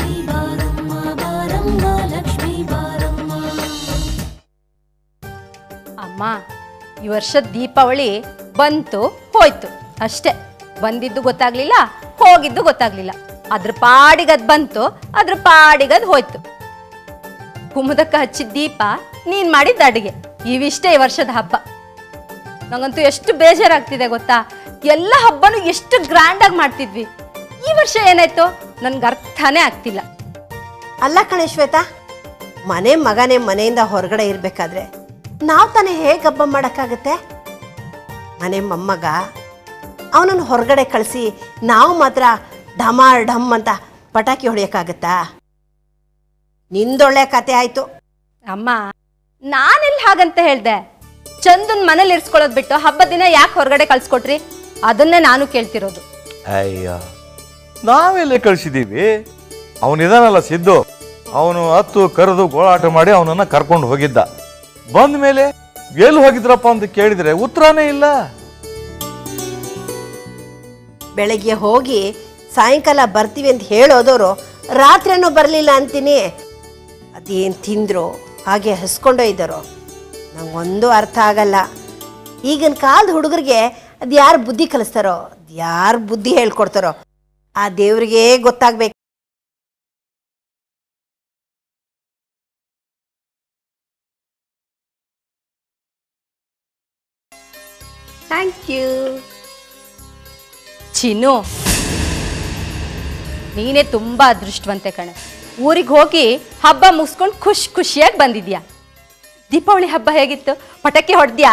ಲಕ್ಷ್ಮೀ ಬಾರಮ್ಮ ಬಾರಮ್ಮ ಲಕ್ಷ್ಮೀ ಬಾರಮ್ಮ ಅಮ್ಮ ಈ ವರ್ಷದ ದೀಪಾವಳಿ ಬಂತು ಹೋಯ್ತು ಅಷ್ಟೇ ಬಂದಿದ್ದು ಗೊತ್ತಾಗ್ಲಿಲ್ಲ ಹೋಗಿದ್ದು ಗೊತ್ತಾಗ್ಲಿಲ್ಲ ಅದ್ರ ಪಾಡಿಗದ್ ಬಂತು ಅದ್ರ ಪಾಡಿಗದ್ ಹೋಯ್ತು ಕುಮುದಕ್ಕ ಹಚ್ಚಿದ ದೀಪ ನೀನ್ ಮಾಡಿದ ಅಡಿಗೆ ಇವಿಷ್ಟೇ ಈ ವರ್ಷದ ಹಬ್ಬ ನಂಗಂತೂ ಎಷ್ಟು ಬೇಜಾರಾಗ್ತಿದೆ ಗೊತ್ತಾ ಎಲ್ಲ ಹಬ್ಬನೂ ಎಷ್ಟು ಗ್ರ್ಯಾಂಡ್ ಆಗಿ ಮಾಡ್ತಿದ್ವಿ ಈ ವರ್ಷ ಏನಾಯ್ತು ನನ್ಗೆ ಅರ್ಥನೇ ಆಗ್ತಿಲ್ಲ ಅಲ್ಲ ಕಣೆ ಶ್ವೇತಾ ಮನೆ ಮಗನೇ ಮನೆಯಿಂದ ಹೊರಗಡೆ ಇರಬೇಕಾದ್ರೆ ನಾವು ತಾನೇ ಹೇಗೆ ಹಬ್ಬ ಮಾಡೋಕ್ಕಾಗತ್ತೆ ಮನೆ ಮೊಮ್ಮಗ ಅವನನ್ನು ಹೊರಗಡೆ ಕಳಿಸಿ ನಾವು ಮಾತ್ರ ಢಮಾರ್ ಢಮ್ ಅಂತ ಪಟಾಕಿ ಹೊಡೆಯೋಕ್ಕಾಗತ್ತಾ ನಿಂದೊಳ್ಳೆ ಕತೆ ಆಯಿತು ಅಮ್ಮ ನಾನೆಲ್ಲಿ ಹಾಗಂತ ಹೇಳ್ದೆ ಚಂದನ್ ಮನೇಲಿ ಇರ್ಸ್ಕೊಳ್ಳೋದ್ ಬಿಟ್ಟು ಹಬ್ಬದ ದಿನ ಯಾಕೆ ಹೊರಗಡೆ ಕಳ್ಸ್ಕೊಟ್ರಿ ಅದನ್ನೇ ನಾನು ಕೇಳ್ತಿರೋದು ಅಯ್ಯ ನಾವೆಲ್ಲೇ ಕಳಿಸಿದ್ದೀವಿ ಅವನಿದಾನಲ್ಲ ಸಿದ್ದು ಅವನು ಹತ್ತು ಕರೆದು ಗೋಳಾಟ ಮಾಡಿ ಅವನನ್ನ ಕರ್ಕೊಂಡು ಹೋಗಿದ್ದ ಬಂದ ಮೇಲೆ ಎಲ್ಲಿ ಹೋಗಿದ್ರಪ್ಪ ಅಂತ ಕೇಳಿದ್ರೆ ಉತ್ತರನೇ ಇಲ್ಲ ಬೆಳಗ್ಗೆ ಹೋಗಿ ಸಾಯಂಕಾಲ ಬರ್ತೀವಿ ಅಂತ ಹೇಳೋದವರು ರಾತ್ರಿನೂ ಬರಲಿಲ್ಲ ಅಂತೀನಿ ಅದೇನು ತಿಂದ್ರು ಹಾಗೆ ಹಸ್ಕೊಂಡೋ ಇದ್ದಾರೋ ನಂಗೊಂದು ಅರ್ಥ ಆಗಲ್ಲ ಈಗಿನ ಕಾಲದ ಹುಡುಗರಿಗೆ ಅದು ಯಾರು ಬುದ್ಧಿ ಕಲಿಸ್ತಾರೋ ಅದು ಯಾರು ಬುದ್ಧಿ ಹೇಳ್ಕೊಡ್ತಾರೋ ಆ ದೇವ್ರಿಗೆ ಗೊತ್ತಾಗ್ಬೇಕು ಥ್ಯಾಂಕ್ ಯು ಚಿನ್ನು ನೀನೇ ತುಂಬಾ ಅದೃಷ್ಟವಂತೆ ಕಣೆ ಊರಿಗೆ ಹೋಗಿ ಹಬ್ಬ ಮುಗಿಸ್ಕೊಂಡು ಖುಷಿ ಖುಷಿಯಾಗಿ ಬಂದಿದ್ಯಾ ದೀಪಾವಳಿ ಹಬ್ಬ ಹೇಗಿತ್ತು ಪಟಾಕಿ ಹೊಡೆದ್ಯಾ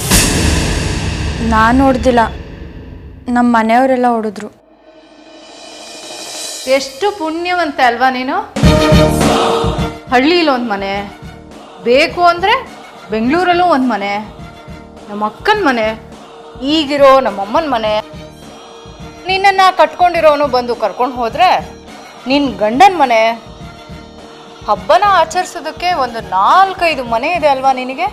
ನಾನು ಹೊಡೆದಿಲ್ಲ ನಮ್ಮ ಮನೆಯವರೆಲ್ಲ ಹೊಡೆದ್ರು ಎಷ್ಟು ಪುಣ್ಯವಂತೆ ಅಲ್ವಾ ನೀನು ಹಳ್ಳಿಲಿ ಒಂದು ಮನೆ ಬೇಕು ಅಂದರೆ ಬೆಂಗಳೂರಲ್ಲೂ ಒಂದು ಮನೆ ನಮ್ಮ ಅಕ್ಕನ ಮನೆ ಈಗಿರೋ ನಮ್ಮಮ್ಮನ ಮನೆ ನಿನ್ನನ್ನು ಕಟ್ಕೊಂಡಿರೋನು ಬಂದು ಕರ್ಕೊಂಡು ಹೋದರೆ ನಿನ್ನ ಗಂಡನ ಮನೆ ಹಬ್ಬನ ಆಚರಿಸೋದಕ್ಕೆ ಒಂದು ನಾಲ್ಕೈದು ಮನೆ ಇದೆ ಅಲ್ವಾ ನಿನಗೆ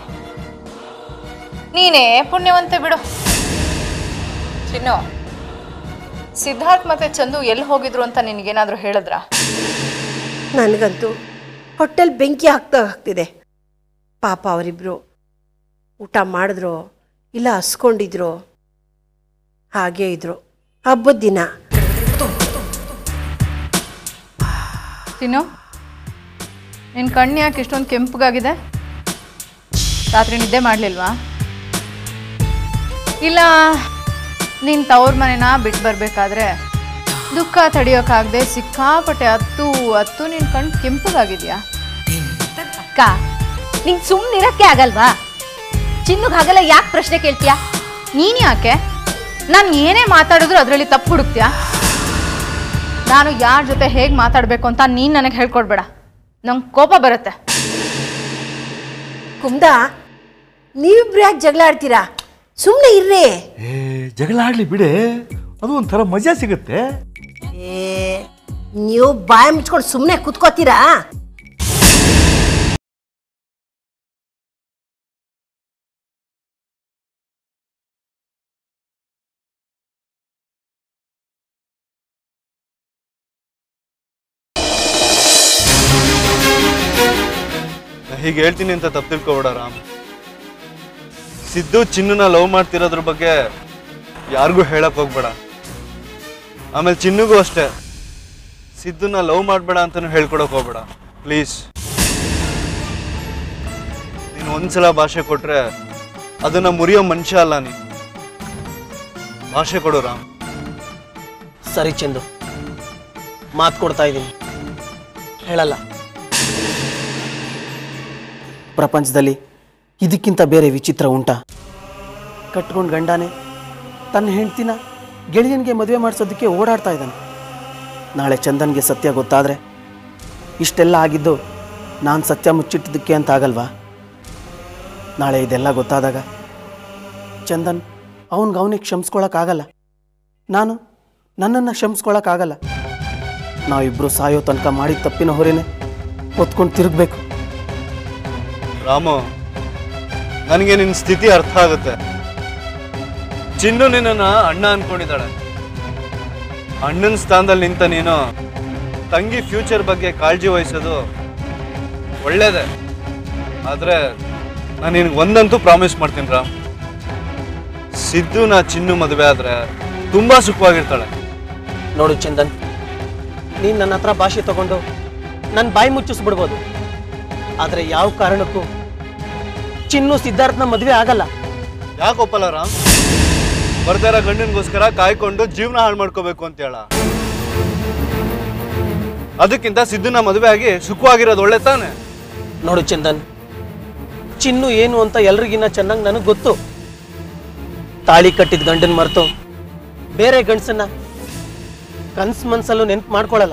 ನೀನೇ ಪುಣ್ಯವಂತೆ ಬಿಡು ಚಿನ್ನು ಸಿದ್ಧಾರ್ಥ್ ಮತ್ತೆ ಚಂದು ಎಲ್ಲಿ ಹೋಗಿದ್ರು ಅಂತ ನಿನಗೇನಾದರೂ ಹೇಳಿದ್ರಾ ನನಗಂತೂ ಹೊಟ್ಟೆಲ್ ಬೆಂಕಿ ಹಾಕ್ತಾ ಆಗ್ತಿದೆ ಪಾಪ ಅವರಿಬ್ರು ಊಟ ಮಾಡಿದ್ರು ಇಲ್ಲ ಹಸ್ಕೊಂಡಿದ್ರು ಹಾಗೇ ಇದ್ರು ಹಬ್ಬದ ದಿನ ತಿನ್ನು ನಿನ್ನ ಕಣ್ಣು ಯಾಕೆ ಇಷ್ಟೊಂದು ಕೆಂಪಗಾಗಿದೆ ರಾತ್ರಿ ನಿದ್ದೆ ಮಾಡಲಿಲ್ವಾ ಇಲ್ಲ ನೀನು ತವ್ರ ಮನೆನ ಬಿಟ್ಟು ಬರಬೇಕಾದ್ರೆ ದುಃಖ ತಡಿಯೋಕ್ಕಾಗದೆ ಸಿಕ್ಕಾಪಟ್ಟೆ ಹತ್ತು ಹತ್ತು ನಿನ್ನ ಕಣ್ಣು ಕೆಂಪಗಾಗಿದೆಯಾ ಅಕ್ಕ ನಿಂಗೆ ಸುಮ್ಮನಿರಕ್ಕೆ ಆಗಲ್ವಾ ಚಿನ್ನುಗ್ ಹಾಗೆಲ್ಲ ಯಾಕೆ ಪ್ರಶ್ನೆ ಕೇಳ್ತೀಯಾ ನೀನು ಯಾಕೆ ನಾನು ಏನೇ ಮಾತಾಡಿದ್ರು ಅದರಲ್ಲಿ ತಪ್ಪು ಹುಡುಕ್ತೀಯಾ ನಾನು ಯಾರ ಜೊತೆ ಹೇಗೆ ಮಾತಾಡಬೇಕು ಅಂತ ನೀನು ನನಗೆ ಹೇಳ್ಕೊಡ್ಬೇಡ ನಂಗೆ ಕೋಪ ಬರುತ್ತೆ ಕುಮ್ದ ನೀವಿಬ್ರು ಯಾಕೆ ಜಗಳ ಆಡ್ತೀರಾ ಸುಮ್ಮನೆ ಇರ್ರಿ ಏ ಜಗಳ ಆಡ್ಲಿ ಬಿಡೆ ಅದು ಒಂಥರ ಮಜಾ ಸಿಗುತ್ತೆ ಏ ನೀವು ಬಾಯಿ ಮುಚ್ಕೊಂಡು ಸುಮ್ಮನೆ ಕುತ್ಕೋತೀರಾ ನಾ ಹೀಗೆ ಹೇಳ್ತೀನಿ ಅಂತ ತಪ್ಪು ತಿಳ್ಕೊಬೇಡ ರಾಮ್ ಸಿದ್ದು ಚಿನ್ನನ ಲವ್ ಮಾಡ್ತಿರೋದ್ರ ಬಗ್ಗೆ ಯಾರಿಗೂ ಹೇಳಕ್ ಹೋಗ್ಬೇಡ ಆಮೇಲೆ ಚಿನ್ನುಗೂ ಅಷ್ಟೇ ಸಿದ್ದುನ ಲವ್ ಮಾಡಬೇಡ ಅಂತಾನು ಹೇಳ್ಕೊಡಕ್ ಹೋಗ್ಬೇಡ ಪ್ಲೀಸ್ ನೀನು ಒಂದ್ಸಲ ಭಾಷೆ ಕೊಟ್ರೆ ಅದನ್ನ ಮುರಿಯೋ ಮನುಷ್ಯ ಅಲ್ಲ ನೀನು ಭಾಷೆ ಕೊಡು ರಾಮ್ ಸರಿ ಚಂದು ಮಾತು ಕೊಡ್ತಾ ಇದ್ದೀನಿ ಹೇಳಲ್ಲ ಪ್ರಪಂಚದಲ್ಲಿ ಇದಕ್ಕಿಂತ ಬೇರೆ ವಿಚಿತ್ರ ಉಂಟಾ ಕಟ್ಕೊಂಡು ಗಂಡನೇ ತನ್ನ ಹೆಂಡ್ತಿನ ಗೆಳೆಯನಿಗೆ ಮದುವೆ ಮಾಡಿಸೋದಕ್ಕೆ ಓಡಾಡ್ತಾ ಇದ್ದಾನೆ ನಾಳೆ ಚಂದನ್ಗೆ ಸತ್ಯ ಗೊತ್ತಾದರೆ ಇಷ್ಟೆಲ್ಲ ಆಗಿದ್ದು ನಾನು ಸತ್ಯ ಮುಚ್ಚಿಟ್ಟಿದ್ದಕ್ಕೆ ಅಂತ ಆಗಲ್ವಾ ನಾಳೆ ಇದೆಲ್ಲ ಗೊತ್ತಾದಾಗ ಚಂದನ್ ಅವನಿಗೆ ಅವನಿಗೆ ಕ್ಷಮಿಸ್ಕೊಳಕ್ಕಾಗಲ್ಲ ನಾನು ನನ್ನನ್ನು ಕ್ಷಮಿಸ್ಕೊಳಕ್ಕಾಗಲ್ಲ ನಾವಿಬ್ಬರು ಸಾಯೋ ತನಕ ಮಾಡಿದ ತಪ್ಪಿನ ಹೊರೆನೆ ಹೊತ್ಕೊಂಡು ತಿರುಗಬೇಕು ರಾಮು ನನಗೆ ನಿನ್ನ ಸ್ಥಿತಿ ಅರ್ಥ ಆಗುತ್ತೆ ಚಿನ್ನು ನಿನ್ನನ್ನ ಅಣ್ಣ ಅನ್ಕೊಂಡಿದ್ದಾಳೆ ಅಣ್ಣನ ಸ್ಥಾನದಲ್ಲಿ ನಿಂತ ನೀನು ತಂಗಿ ಫ್ಯೂಚರ್ ಬಗ್ಗೆ ಕಾಳಜಿ ವಹಿಸೋದು ಒಳ್ಳೇದೇ ಆದರೆ ನಾನು ನಿನಗೆ ಒಂದಂತೂ ಪ್ರಾಮಿಸ್ ಮಾಡ್ತೀನಿ ರಾಮ್ ಸಿದ್ದು ನಾ ಚಿನ್ನು ಮದುವೆ ಆದರೆ ತುಂಬ ಸುಖವಾಗಿರ್ತಾಳೆ ನೋಡು ಚಂದನ್ ನೀನು ನನ್ನ ಹತ್ರ ಭಾಷೆ ತಗೊಂಡು ನನ್ನ ಬಾಯಿ ಮುಚ್ಚಿಸ್ಬಿಡ್ಬೋದು ಆದರೆ ಯಾವ ಕಾರಣಕ್ಕೂ ಚಿನ್ನು ಸಿದ್ಧಾರ್ಥನ ಮದುವೆ ಆಗಲ್ಲ ಯಾಕೆ ಒಪ್ಪಲ್ಲ ರಾಮ್ ಬರ್ದಾರ ಗಂಡನಿಗೋಸ್ಕರ ಕಾಯ್ಕೊಂಡು ಜೀವನ ಹಾಳು ಮಾಡ್ಕೋಬೇಕು ಅಂತ ಹೇಳ ಅದಕ್ಕಿಂತ ಸಿದ್ದುನ ಮದುವೆ ಆಗಿ ಸುಖವಾಗಿರೋದು ಒಳ್ಳೆ ತಾನೆ ನೋಡು ಚಂದನ್ ಚಿನ್ನು ಏನು ಅಂತ ಎಲ್ರಿಗಿನ್ನ ಚೆನ್ನಾಗಿ ನನಗೆ ಗೊತ್ತು ತಾಳಿ ಕಟ್ಟಿದ ಗಂಡನ್ ಮರೆತು ಬೇರೆ ಗಂಡಸನ್ನ ಕನ್ಸ್ ಮನ್ಸಲ್ಲೂ ನೆನ್ಪು ಮಾಡ್ಕೊಳಲ್ಲ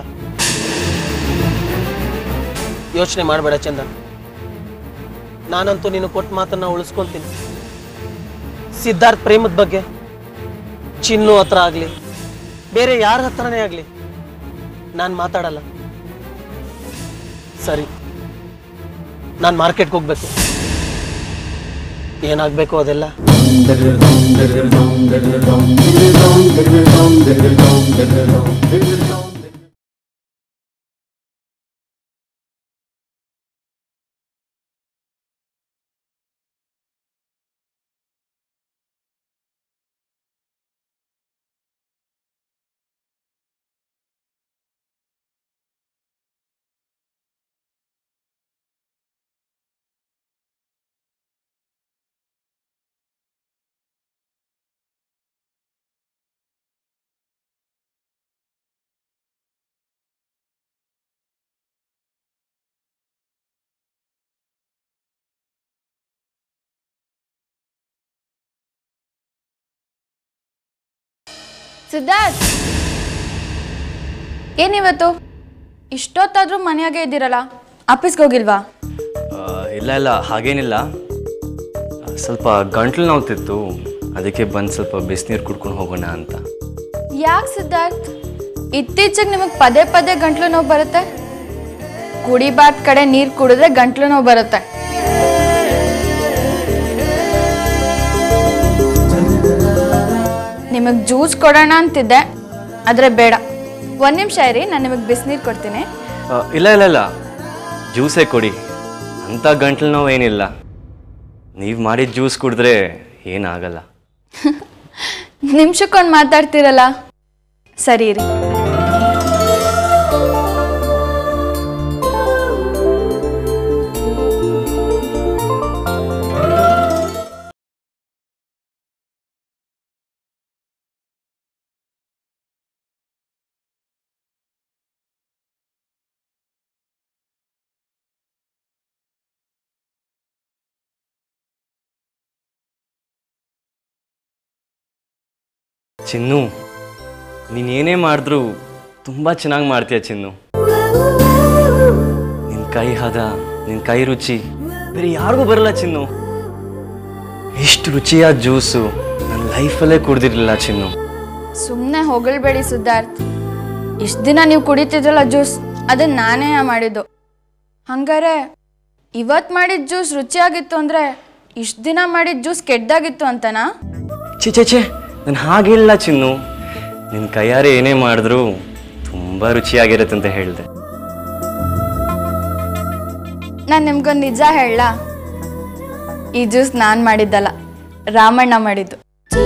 ಯೋಚನೆ ಮಾಡಬೇಡ ಚಂದನ್ ನಾನಂತೂ ನೀನು ಕೊಟ್ಟ ಮಾತನ್ನ ಉಳಿಸ್ಕೊಂತೀನಿ ಸಿದ್ಧಾರ್ಥ್ ಪ್ರೇಮದ ಬಗ್ಗೆ ಚಿನ್ನು ಹತ್ರ ಆಗ್ಲಿ ಬೇರೆ ಯಾರ ಹತ್ರನೇ ಆಗ್ಲಿ ನಾನು ಮಾತಾಡಲ್ಲ ಸರಿ ನಾನು ಮಾರ್ಕೆಟ್ಗೆ ಹೋಗ್ಬೇಕು ಏನಾಗಬೇಕು ಅದೆಲ್ಲ ಸಿದ್ಧಾರ್ಥ್ ಏನಿವತ್ತು ಇಷ್ಟೊತ್ತಾದ್ರೂ ಮನೆಯಾಗೆ ಇದ್ದೀರಲ್ಲ ಆಫೀಸ್ಗೆ ಹೋಗಿಲ್ವಾ ಆ, ಇಲ್ಲ ಇಲ್ಲ ಹಾಗೇನಿಲ್ಲ ಆ, ಸ್ವಲ್ಪ ಗಂಟ್ಲು ನೋವ್ತಿತ್ತು ಅದಕ್ಕೆ ಬಂದು ಸ್ವಲ್ಪ ಬಿಸಿನೀರು ಕುಡ್ಕೊಂಡು ಹೋಗೋಣ ಅಂತ ಯಾಕೆ ಸಿದ್ಧಾರ್ಥ್ ಇತ್ತೀಚೆಗೆ ನಿಮಗೆ ಪದೇ ಪದೇ ಗಂಟ್ಲು ನೋವು ಬರುತ್ತೆ ಕುಡಿಬಾರ್ದ ಕಡೆ ನೀರು ಕುಡಿದ್ರೆ ಗಂಟ್ಲು ನೋವು ಬರುತ್ತೆ ನಿಮಗೆ ಜ್ಯೂಸ್ ಕೊಡೋಣ ಅಂತಿದ್ದೆ ಆದರೆ ಬೇಡ ಒಂದು ನಿಮಿಷ ಇರಿ ನಾನು ನಿಮಗೆ ಬಿಸಿನೀರು ಕೊಡ್ತೀನಿ ಆ, ಇಲ್ಲ ಇಲ್ಲ ಇಲ್ಲ ಜ್ಯೂಸೇ ಕೊಡಿ ಅಂಥ ಗಂಟ್ಲು ನೋವು ಏನಿಲ್ಲ ನೀವು ಮಾಡಿದ ಜ್ಯೂಸ್ ಕುಡಿದ್ರೆ ಏನಾಗಲ್ಲ ನಿಮಿಷಕ್ಕೊಂದು ಮಾತಾಡ್ತೀರಲ್ಲ ಸರಿ ರೀ ಚಿನ್ನು ನೀನೇನೇ ಮಾಡಿದ್ರು ತುಂಬ ಚೆನ್ನಾಗಿ ಮಾಡ್ತೀಯ ಚಿನ್ನು ನಿನ್ನ ಕೈ ಹದ ನಿನ್ನ ಕೈ ರುಚಿ ಬೇರೆ ಯಾರಿಗೂ ಬರಲ್ಲ ಚಿನ್ನು ಎಷ್ಟು ರುಚಿಯಾದ ಜ್ಯೂಸು ನನ್ನ ಲೈಫಲ್ಲೇ ಕುಡ್ದಿರ್ಲಿಲ್ಲ ಚಿನ್ನು ಸುಮ್ಮನೆ ಹೊಗಳ್ಬೇಡಿ ಸಿದ್ಧಾರ್ಥ್ ಇಷ್ಟು ದಿನ ನೀವು ಕುಡಿತಿದ್ರಲ್ಲ ಜ್ಯೂಸ್ ಅದನ್ನ ನಾನೇ ಮಾಡಿದ್ದು ಹಂಗಾರೆ ಇವತ್ತು ಮಾಡಿದ ಜ್ಯೂಸ್ ರುಚಿಯಾಗಿತ್ತು ಅಂದರೆ ಇಷ್ಟು ದಿನ ಮಾಡಿದ ಜ್ಯೂಸ್ ಕೆಡ್ದಾಗಿತ್ತು ಅಂತನಾ ಛೇ ಛೇ ಛೇ ನಾನು ಹಾಗಿಲ್ಲ ಚಿನ್ನು ನಿನ್ನ ಕೈಯಾರೆ ಏನೇ ಮಾಡಿದ್ರು ತುಂಬ ರುಚಿಯಾಗಿರುತ್ತೆ ಅಂತ ಹೇಳಿದೆ ನಾನು ನಿಮ್ಗೊಂದು ನಿಜ ಹೇಳ ಈ ಜ್ಯೂಸ್ ನಾನು ಮಾಡಿದ್ದಲ್ಲ ರಾಮಣ್ಣ ಮಾಡಿದ್ದು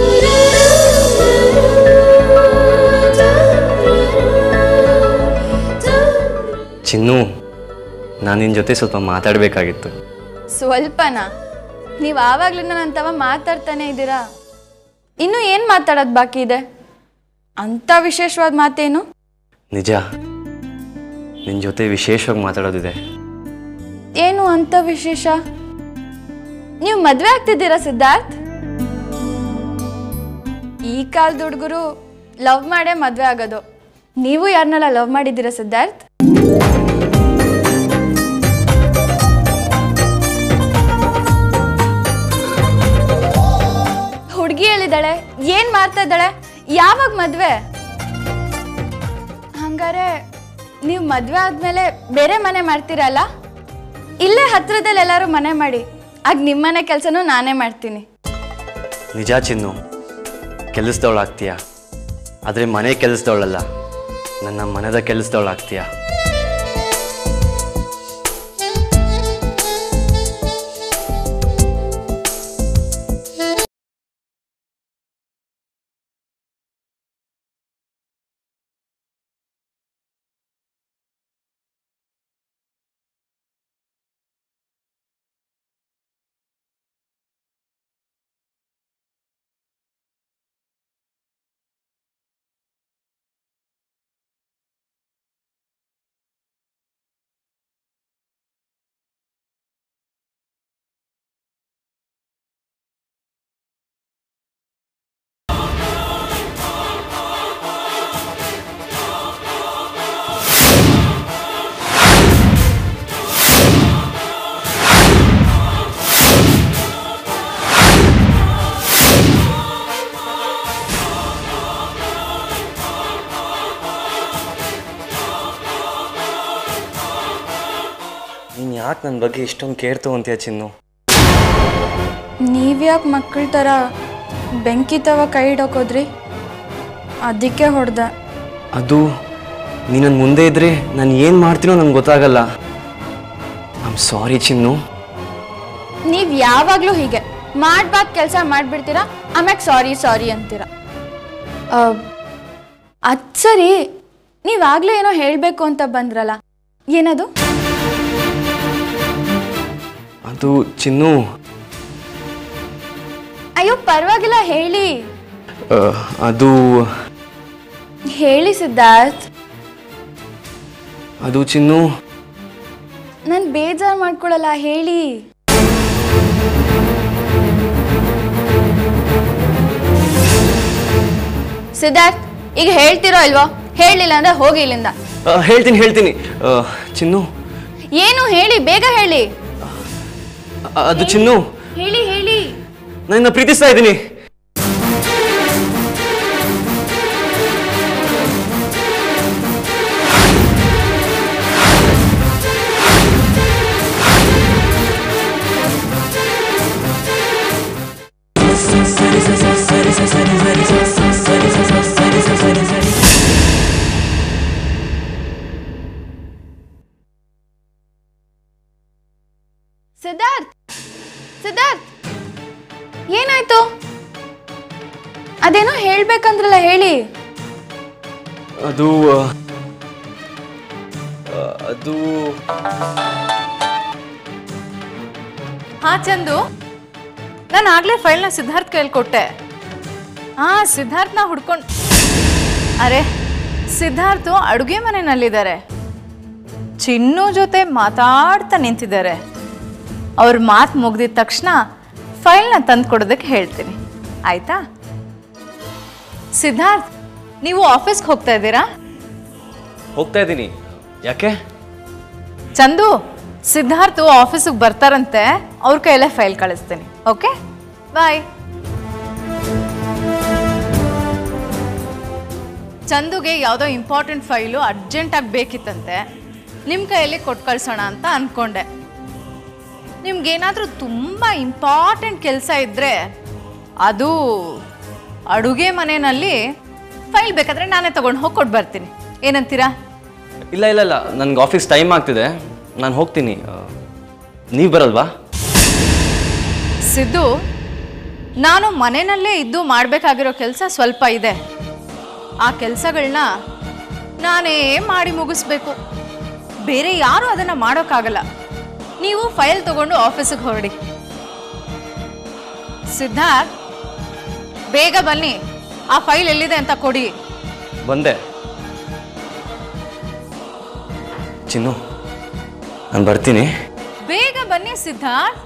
ಚಿನ್ನು ನಾನು ನಿನ್ನ ಜೊತೆ ಸ್ವಲ್ಪ ಮಾತಾಡಬೇಕಾಗಿತ್ತು ಸ್ವಲ್ಪನಾ ನೀವು ಆವಾಗ್ಲಿಂದ ನನ್ನ ತವ ಮಾತಾಡ್ತಾನೆ ಇದ್ದೀರಾ ಇನ್ನು ಏನು ಮಾತಾಡೋದು ಬಾಕಿ ಇದೆ ಅಂಥ ವಿಶೇಷವಾದ ಮಾತೇನು ನಿಜ ನಿನ್ನ ಜೊತೆ ವಿಶೇಷವಾಗಿ ಮಾತಾಡೋದಿದೆ ಏನು ಅಂತ ವಿಶೇಷ ನೀವು ಮದುವೆ ಆಗ್ತಿದ್ದೀರಾ ಸಿದ್ಧಾರ್ಥ್ ಈ ಕಾಲದ ಹುಡುಗರು ಲವ್ ಮಾಡೇ ಮದುವೆ ಆಗೋದು ನೀವು ಯಾರನ್ನೆಲ್ಲ ಲವ್ ಮಾಡಿದ್ದೀರಾ ಸಿದ್ಧಾರ್ಥ್ ಹುಡುಗಿ ಹೇಳಿದಾಳೆ ಏನ್ ಮಾಡ್ತಾ ಇದ್ದಾಳೆ ಯಾವಾಗ ಮದ್ವೆ ಹಂಗಾರೆ ನೀವು ಮದ್ವೆ ಆದ್ಮೇಲೆ ಬೇರೆ ಮನೆ ಮಾಡ್ತೀರಲ್ಲ ಇಲ್ಲೇ ಹತ್ರದಲ್ಲಿ ಎಲ್ಲರೂ ಮನೆ ಮಾಡಿ ಆಗ ನಿಮ್ಮನೆ ಕೆಲಸನೂ ನಾನೇ ಮಾಡ್ತೀನಿ ನಿಜ ಚಿನ್ನು ಕೆಲಸದವಳಾಗ್ತೀಯ ಆದರೆ ಮನೆ ಕೆಲಸದವಳಲ್ಲ ನನ್ನ ಮನದ ಕೆಲಸದವಳಾಗ್ತೀಯ ನೀನು ಯಾಕೆ ನನ್ನ ಬಗ್ಗೆ ಇಷ್ಟೊಂದು ಕೇರ್ ತೊಗೊಂತೀಯ ಚಿನ್ನು ನೀವ್ಯಾಕೆ ಮಕ್ಕಳ ಥರ ಬೆಂಕಿ ತವ ಕೈ ಹಿಡೋಕೋದ್ರಿ ಅದಕ್ಕೆ ಹೊಡೆದ ಅದು ನೀನು ನನ್ನ ಮುಂದೆ ಇದ್ರೆ ನಾನು ಏನು ಮಾಡ್ತೀನೋ ನಂಗೆ ಗೊತ್ತಾಗಲ್ಲ ಐಮ್ ಸಾರಿ ಚಿನ್ನು ನೀವು ಯಾವಾಗಲೂ ಹೀಗೆ ಮಾಡ್ಬಾರ್ದು ಕೆಲಸ ಮಾಡಿಬಿಡ್ತೀರಾ ಆಮ್ಯಾಗ ಸಾರಿ ಸಾರಿ ಅಂತೀರ ಅದು ಸರಿ ನೀವಾಗಲೇ ಏನೋ ಹೇಳಬೇಕು ಅಂತ ಬಂದ್ರಲ್ಲ ಏನದು ಅದು ಚಿನ್ನು ಅಯ್ಯೋ ಪರವಾಗಿಲ್ಲ ಹೇಳಿ ಆ, ಅದು ಹೇಳಿ ಸಿದ್ಧಾರ್ಥ್ ಅದು ಚಿನ್ನು ನಾನು ಬೇಜಾರು ಮಾಡ್ಕೊಳಲ್ಲ ಹೇಳಿ ಸಿದ್ಧಾರ್ಥ್ ಈಗ ಹೇಳ್ತಿರೋ ಇಲ್ವೋ ಹೇಳಿಲ್ಲ ಅಂದ್ರೆ ಹೋಗಿ ಇಲ್ಲಿಂದ ಆ, ಹೇಳ್ತೀನಿ ಹೇಳ್ತೀನಿ ಆ, ಚಿನ್ನು ಏನು ಹೇಳಿ ಬೇಗ ಹೇಳಿ ಆ, ಅದು ಚಿನ್ನು ಹೇಳಿ ಹೇಳಿ ನನ್ನ ಪ್ರೀತಿಸ್ತಾ ಇದ್ದೀನಿ ಸಿದ್ಧಾರ್ಥ್ ಸಿದ್ಧಾರ್ಥ್ ಏನಾಯ್ತು ಅದೇನೋ ಹೇಳ್ಬೇಕಂದ್ರಲ್ಲ ಹೇಳಿ ಅದು ಆ, ಆ, ಅದು ಹಾ ಚಂದು ನಾನು ಆಗ್ಲೇ ಫೈಲ್ನ ಸಿದ್ಧಾರ್ಥ್ ಕೈಯಲ್ಲಿ ಕೊಟ್ಟೆ ಹಾ ಸಿದ್ಧಾರ್ಥ್ನ ಹುಡ್ಕೊಂಡು ಅರೆ ಸಿದ್ಧಾರ್ಥು ಅಡುಗೆ ಮನೆಯಲ್ಲಿದ್ದಾರೆ ಚಿನ್ನು ಜೊತೆ ಮಾತಾಡ್ತಾ ನಿಂತಿದ್ದಾರೆ ಅವ್ರ ಮಾತು ಮುಗ್ದಿದ ತಕ್ಷಣ ಫೈಲ್ನ ತಂದು ಕೊಡೋದಕ್ಕೆ ಹೇಳ್ತೀನಿ ಆಯ್ತಾ ಸಿದ್ಧಾರ್ಥ್ ನೀವು ಆಫೀಸ್ಗೆ ಹೋಗ್ತಾ ಇದ್ದೀರಾ ಹೋಗ್ತಾ ಇದ್ದೀನಿ ಯಾಕೆ ಚಂದು ಸಿದ್ಧಾರ್ಥು ಆಫೀಸಿಗೆ ಬರ್ತಾರಂತೆ ಅವ್ರ ಕೈಯಲ್ಲೇ ಫೈಲ್ ಕಳಿಸ್ತೀನಿ ಓಕೆ ಬಾಯ್ ಚಂದುಗೆ ಯಾವುದೋ ಇಂಪಾರ್ಟೆಂಟ್ ಫೈಲು ಅರ್ಜೆಂಟಾಗಿ ಬೇಕಿತ್ತಂತೆ ನಿಮ್ಮ ಕೈಯಲ್ಲಿ ಕೊಟ್ಟು ಕಳ್ಸೋಣ ಅಂತ ಅಂದ್ಕೊಂಡೆ ನಿಮ್ಗೇನಾದರೂ ತುಂಬ ಇಂಪಾರ್ಟೆಂಟ್ ಕೆಲಸ ಇದ್ದರೆ ಅದು ಅಡುಗೆ ಮನೆಯಲ್ಲಿ ಫೈಲ್ ಬೇಕಾದರೆ ನಾನೇ ತೊಗೊಂಡು ಹೋಗಿ ಕೊಟ್ಟು ಬರ್ತೀನಿ ಏನಂತೀರಾ ಇಲ್ಲ ಇಲ್ಲ ಇಲ್ಲ ನನಗೆ ಆಫೀಸ್ ಟೈಮ್ ಆಗ್ತಿದೆ ನಾನು ಹೋಗ್ತೀನಿ ನೀವು ಬರಲ್ವಾ ಸಿದ್ದು ನಾನು ಮನೆಯಲ್ಲೇ ಇದ್ದು ಮಾಡಬೇಕಾಗಿರೋ ಕೆಲಸ ಸ್ವಲ್ಪ ಇದೆ ಆ ಕೆಲಸಗಳನ್ನ ನಾನೇ ಮಾಡಿ ಮುಗಿಸ್ಬೇಕು ಬೇರೆ ಯಾರು ಅದನ್ನು ಮಾಡೋಕ್ಕಾಗಲ್ಲ ನೀವು ಫೈಲ್ ತಗೊಂಡು ಆಫೀಸಿಗೆ ಹೊರಡಿ ಸಿದ್ಧಾರ್ಥ್ ಬೇಗ ಬನ್ನಿ ಆ ಫೈಲ್ ಎಲ್ಲಿದೆ ಅಂತ ಕೊಡಿ ಬಂದೆ ಚಿನ್ನು ನಾನು ಬರ್ತೀನಿ ಬೇಗ ಬನ್ನಿ ಸಿದ್ಧಾರ್ಥ್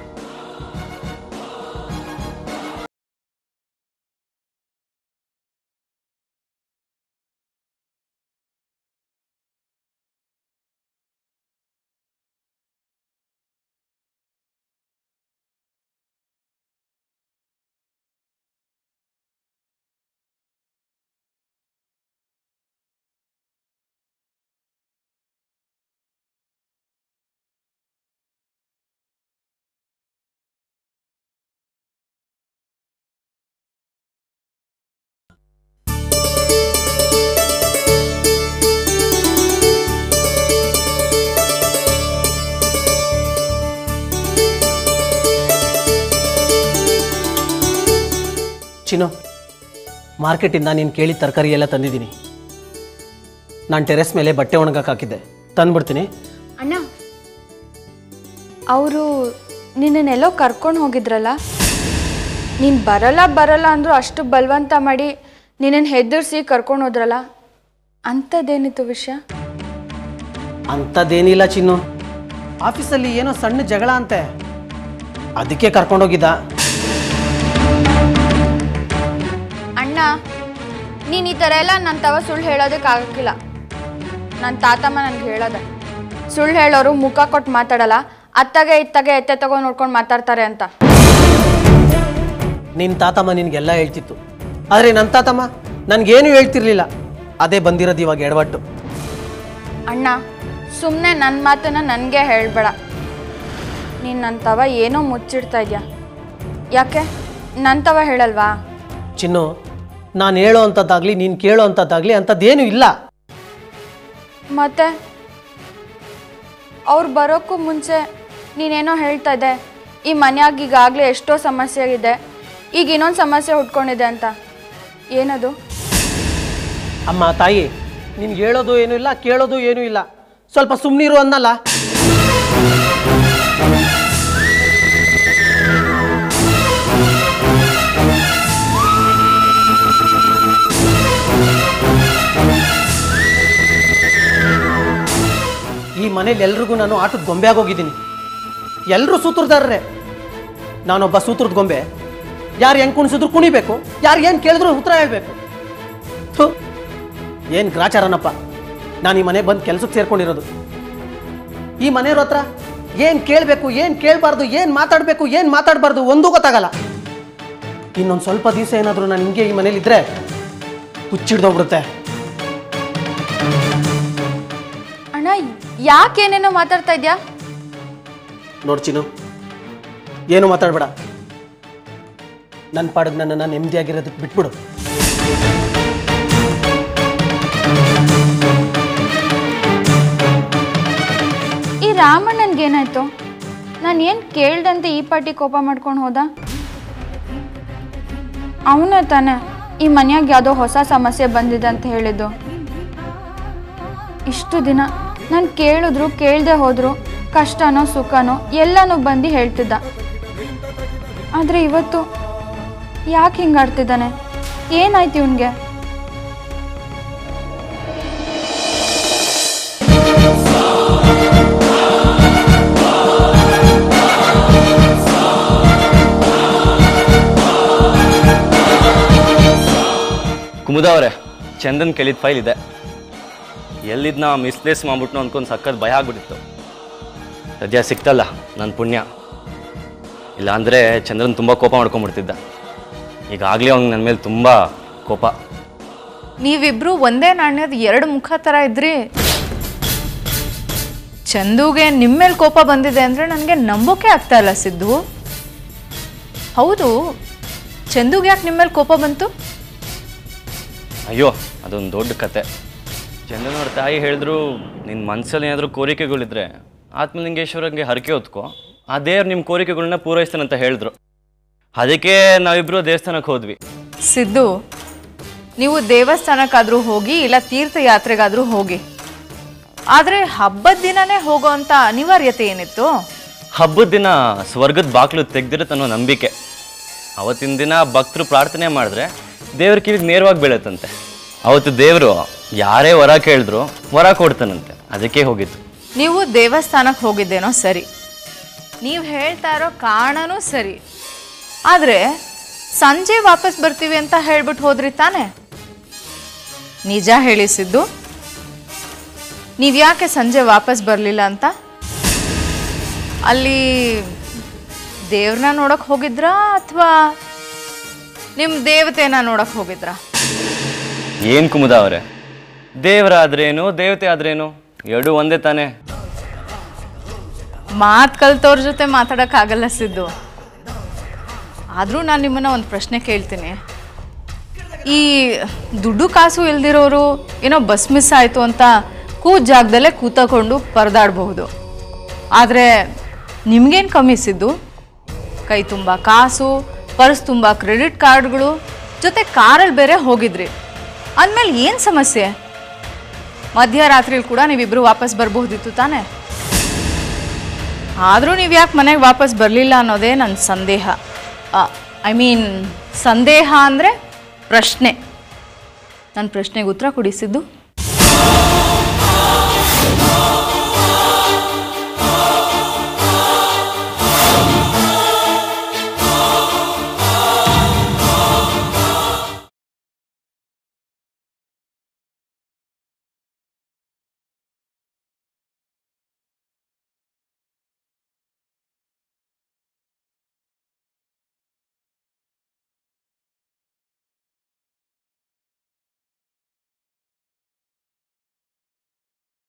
ಚಿನ್ನು ಮಾರ್ಕೆಟಿಂದ ನೀನು ಕೇಳಿದ ತರಕಾರಿ ಎಲ್ಲ ತಂದಿದ್ದೀನಿ ನಾನು ಟೆರೆಸ್ ಮೇಲೆ ಬಟ್ಟೆ ಒಣಗಕ್ಕೆ ಹಾಕಿದ್ದೆ ತಂದ್ಬಿಡ್ತೀನಿ ಅಣ್ಣ ಅವರು ನಿನ್ನೆಲ್ಲೋ ಕರ್ಕೊಂಡು ಹೋಗಿದ್ರಲ್ಲ ನೀನು ಬರಲ್ಲ ಬರಲ್ಲ ಅಂದರೂ ಅಷ್ಟು ಬಲವಂತ ಮಾಡಿ ನಿನ್ನನ್ನು ಹೆದರ್ಸಿ ಕರ್ಕೊಂಡು ಹೋದ್ರಲ್ಲ ಅಂಥದ್ದೇನಿತ್ತು ವಿಷಯ ಅಂಥದ್ದೇನಿಲ್ಲ ಚಿನ್ನು ಆಫೀಸಲ್ಲಿ ಏನೋ ಸಣ್ಣ ಜಗಳ ಅಂತೆ ಅದಕ್ಕೆ ಕರ್ಕೊಂಡೋಗಿದ್ದ ಅಣ್ಣ ನೀನು ಈ ಥರ ಎಲ್ಲ ನನ್ನ ತವ ಸುಳ್ಳು ಹೇಳೋದಕ್ಕೆ ಆಗಕ್ಕಿಲ್ಲ ನನ್ನ ತಾತಮ್ಮ ನನಗೆ ಹೇಳೋದೆ ಸುಳ್ಳು ಹೇಳೋರು ಮುಖ ಕೊಟ್ಟು ಮಾತಾಡಲ್ಲ ಅತ್ತಾಗೆ ಇತ್ತಾಗೆ ಎತ್ತೆ ತಗೋ ನೋಡ್ಕೊಂಡು ಮಾತಾಡ್ತಾರೆ ಅಂತ ನಿನ್ನ ತಾತಮ್ಮ ನಿನಗೆಲ್ಲ ಹೇಳ್ತಿತ್ತು ಆದರೆ ನನ್ನ ತಾತಮ್ಮ ನನಗೇನು ಹೇಳ್ತಿರ್ಲಿಲ್ಲ ಅದೇ ಬಂದಿರೋದು ಇವಾಗ ಎಡವಟ್ಟು ಅಣ್ಣ ಸುಮ್ಮನೆ ನನ್ನ ಮಾತನ್ನ ನನಗೆ ಹೇಳ್ಬೇಡ ನೀನು ನನ್ನ ತವ ಏನೋ ಮುಚ್ಚಿಡ್ತಾ ಇದೆಯಾ ಯಾಕೆ ನನ್ನ ತವ ಹೇಳಲ್ವಾ ಚಿನ್ನು ನಾನು ಹೇಳೋ ಅಂಥದ್ದಾಗಲಿ ನೀನು ಕೇಳೋ ಅಂಥದ್ದಾಗಲಿ ಅಂಥದ್ದೇನೂ ಇಲ್ಲ ಮತ್ತೆ ಅವ್ರು ಬರೋಕ್ಕೂ ಮುಂಚೆ ನೀನೇನೋ ಹೇಳ್ತಾ ಇದ್ದೆ ಈ ಮನ್ಯಾಗ ಈಗಾಗಲೇ ಎಷ್ಟೋ ಸಮಸ್ಯೆ ಆಗಿದೆ ಈಗ ಇನ್ನೊಂದು ಸಮಸ್ಯೆ ಹುಟ್ಕೊಂಡಿದೆ ಅಂತ ಏನದು ಅಮ್ಮ ತಾಯಿ ನಿನ್ಗೆ ಹೇಳೋದು ಏನೂ ಇಲ್ಲ ಕೇಳೋದು ಏನೂ ಇಲ್ಲ ಸ್ವಲ್ಪ ಸುಮ್ಮನಿರು ಅನ್ನಲ್ಲ ಈ ಮನೇಲಿ ಎಲ್ರಿಗೂ ನಾನು ಆಟದ ಗೊಂಬೆ ಆಗೋಗಿದ್ದೀನಿ ಎಲ್ಲರೂ ಸೂತ್ರದಾರರೇ ನಾನೊಬ್ಬ ಸೂತ್ರದ ಗೊಂಬೆ ಯಾರು ಹೆಂಗೆ ಕುಣಿಸಿದ್ರು ಕುಣಿಬೇಕು ಯಾರು ಏನು ಕೇಳಿದ್ರು ಉತ್ತರ ಹೇಳಬೇಕು ಥು ಏನು ಗ್ರಾಚಾರನಪ್ಪ ನಾನು ಈ ಮನೆ ಬಂದು ಕೆಲಸಕ್ಕೆ ಸೇರ್ಕೊಂಡಿರೋದು ಈ ಮನೆಯವ್ರ ಹತ್ರ ಏನು ಕೇಳಬೇಕು ಏನು ಕೇಳಬಾರ್ದು ಏನು ಮಾತಾಡಬೇಕು ಏನು ಮಾತಾಡಬಾರ್ದು ಒಂದೂ ಗೊತ್ತಾಗಲ್ಲ ಇನ್ನೊಂದು ಸ್ವಲ್ಪ ದಿವಸ ಏನಾದರೂ ನಾನು ಹಿಂಗೆ ಈ ಮನೇಲಿದ್ದರೆ ಹುಚ್ಚಿಡ್ದೋಗ್ಬಿಡುತ್ತೆ ಅಣ್ಣ ಯಾಕೇನೇನೋ ಮಾತಾಡ್ತಾ ಇದ್ಯಾ ನೋಡ್ಚಿನು ಏನು ಮಾತಾಡಬೇಡ ನನ್ನ ಪಾಡಿಗೆ ನನ್ನನ್ನು ನೆಮ್ಮದಿಯಾಗಿರೋದಕ್ಕೆ ಬಿಟ್ಬಿಡು ಈ ರಾಮಣ್ಣನ್ಗೇನಾಯ್ತು ನಾನು ಏನು ಕೇಳ್ದಂತೆ ಈ ಪಾಟಿ ಕೋಪ ಮಾಡ್ಕೊಂಡು ಹೋದ ಅವನೇ ತಾನೆ ಈ ಮನ್ಯಾಗ ಯಾವುದೋ ಹೊಸ ಸಮಸ್ಯೆ ಬಂದಿದೆ ಅಂತ ಹೇಳಿದ್ದು ಇಷ್ಟು ದಿನ ನಾನು ಕೇಳಿದ್ರು ಕೇಳದೆ ಹೋದ್ರು ಕಷ್ಟನೋ ಸುಖನೋ ಎಲ್ಲನೂ ಬಂದು ಹೇಳ್ತಿದ್ದ ಆದರೆ ಇವತ್ತು ಯಾಕೆ ಹಿಂಗಾಡ್ತಿದ್ದಾನೆ ಏನಾಯ್ತು ಇವನಿಗೆ ಕುಮುದ ಅವರೇ ಚಂದನ್ ಕೇಳಿದ ಫೈಲ್ ಇದೆ ಎಲ್ಲಿದ್ನ ಮಿಸ್ಪ್ಲೇಸ್ ಮಾಡ್ಬಿಟ್ನು ಅನ್ಕೊಂಡು ಸಖತ್ ಭಯ ಆಗ್ಬಿಟ್ಟಿತ್ತು ಸದ್ಯ ಸಿಕ್ತಲ್ಲ ನನ್ನ ಪುಣ್ಯ ಇಲ್ಲಾಂದರೆ ಚಂದ್ರನ್ ತುಂಬ ಕೋಪ ಮಾಡ್ಕೊಂಡ್ಬಿಡ್ತಿದ್ದ ಈಗಾಗಲೇ ಅವ್ನಿಗೆ ನನ್ನ ಮೇಲೆ ತುಂಬ ಕೋಪ ನೀವಿಬ್ರು ಒಂದೇ ನಾಣ್ಯದ ಎರಡು ಮುಖ ಥರ ಇದ್ರಿ ಚಂದುಗೆ ನಿಮ್ಮ ಮೇಲೆ ಕೋಪ ಬಂದಿದೆ ಅಂದರೆ ನನಗೆ ನಂಬೋಕೆ ಆಗ್ತಾ ಇಲ್ಲ ಸಿದ್ದು ಹೌದು ಚಂದುಗೆ ಯಾಕೆ ನಿಮ್ಮ ಮೇಲೆ ಕೋಪ ಬಂತು ಅಯ್ಯೋ ಅದೊಂದು ದೊಡ್ಡ ಕತೆ ಚಂದನವ್ರ ತಾಯಿ ಹೇಳಿದ್ರು ನಿನ್ನ ಮನಸ್ಸಲ್ಲಿ ಏನಾದರೂ ಕೋರಿಕೆಗಳಿದ್ರೆ ಆತ್ಮಲಿಂಗೇಶ್ವರಂಗೆ ಹರಕೆ ಹೊತ್ಕೋ ಆ ದೇವ್ರು ನಿಮ್ಮ ಕೋರಿಕೆಗಳನ್ನ ಪೂರೈಸ್ತಾನಂತ ಹೇಳಿದ್ರು ಅದಕ್ಕೆ ನಾವಿಬ್ಬರು ದೇವಸ್ಥಾನಕ್ಕೆ ಹೋದ್ವಿ ಸಿದ್ದು ನೀವು ದೇವಸ್ಥಾನಕ್ಕಾದರೂ ಹೋಗಿ ಇಲ್ಲ ತೀರ್ಥಯಾತ್ರೆಗಾದರೂ ಹೋಗಿ ಆದರೆ ಹಬ್ಬದ ದಿನನೇ ಹೋಗೋ ಅಂತ ಅನಿವಾರ್ಯತೆ ಏನಿತ್ತು ಹಬ್ಬದ ದಿನ ಸ್ವರ್ಗದ ಬಾಗಿಲು ತೆಗ್ದಿರುತ್ತೆ ಅನ್ನೋ ನಂಬಿಕೆ ಅವತ್ತಿನ ದಿನ ಭಕ್ತರು ಪ್ರಾರ್ಥನೆ ಮಾಡಿದ್ರೆ ದೇವ್ರ ಕಿವಿಗೆ ನೇರವಾಗಿ ಬೀಳತ್ತಂತೆ ಅವತ್ತು ದೇವರು ಯಾರೇ ವರ ಕೇಳಿದ್ರು ವರ ಕೊಡ್ತಾನಂತೆ ಅದಕ್ಕೆ ಹೋಗಿತ್ತು ನೀವು ದೇವಸ್ಥಾನಕ್ಕೆ ಹೋಗಿದ್ದೇನೋ ಸರಿ ನೀವು ಹೇಳ್ತಾ ಇರೋ ಕಾರಣನೂ ಸರಿ ಆದರೆ ಸಂಜೆ ವಾಪಸ್ ಬರ್ತೀವಿ ಅಂತ ಹೇಳ್ಬಿಟ್ಟು ಹೋದ್ರಿ ತಾನೆ ನಿಜ ಹೇಳಿಸಿದ್ದು ನೀವು ಯಾಕೆ ಸಂಜೆ ವಾಪಸ್ ಬರಲಿಲ್ಲ ಅಂತ ಅಲ್ಲಿ ದೇವ್ರನ್ನ ನೋಡಕ್ ಹೋಗಿದ್ರಾ ಅಥವಾ ನಿಮ್ಮ ದೇವತೆನ ನೋಡಕ್ ಹೋಗಿದ್ರಾ ಏನು ಕುಮುದ ಅವರೇ ದೇವರಾದ್ರೇನು ದೇವತೆ ಆದ್ರೇನು ಎರಡೂ ಒಂದೇ ತಾನೇ ಮಾತು ಕಲ್ತವ್ರ ಜೊತೆ ಮಾತಾಡೋಕ್ಕಾಗಲ್ಲ ಸಿದ್ದು ಆದರೂ ನಾನು ನಿಮ್ಮನ್ನ ಒಂದು ಪ್ರಶ್ನೆ ಕೇಳ್ತೀನಿ ಈ ದುಡ್ಡು ಕಾಸು ಇಲ್ದಿರೋರು ಏನೋ ಬಸ್ ಮಿಸ್ ಆಯಿತು ಅಂತ ಕೂತ್ ಜಾಗದಲ್ಲೇ ಕೂತಕೊಂಡು ಪರದಾಡಬಹುದು ಆದರೆ ನಿಮ್ಗೇನು ಕಮ್ಮಿ ಸಿದ್ದು ಕೈ ತುಂಬ ಕಾಸು ಪರ್ಸ್ ತುಂಬ ಕ್ರೆಡಿಟ್ ಕಾರ್ಡ್ಗಳು ಜೊತೆ ಕಾರಲ್ಲಿ ಬೇರೆ ಹೋಗಿದ್ರಿ ಅಂದಮೇಲೆ ಏನು ಸಮಸ್ಯೆ ಮಧ್ಯರಾತ್ರಿಲಿ ಕೂಡ ನೀವಿಬ್ಬರು ವಾಪಸ್ ಬರಬಹುದಿತ್ತು ತಾನೇ ಆದರೂ ನೀವು ಯಾಕೆ ಮನೆಗೆ ವಾಪಸ್ ಬರಲಿಲ್ಲ ಅನ್ನೋದೇ ನನ್ನ ಸಂದೇಹ ಐ ಮೀನ್ ಸಂದೇಹ ಅಂದರೆ ಪ್ರಶ್ನೆ ನನ್ನ ಪ್ರಶ್ನೆಗೆ ಉತ್ತರ ಕೊಡಿಸಿದ್ದು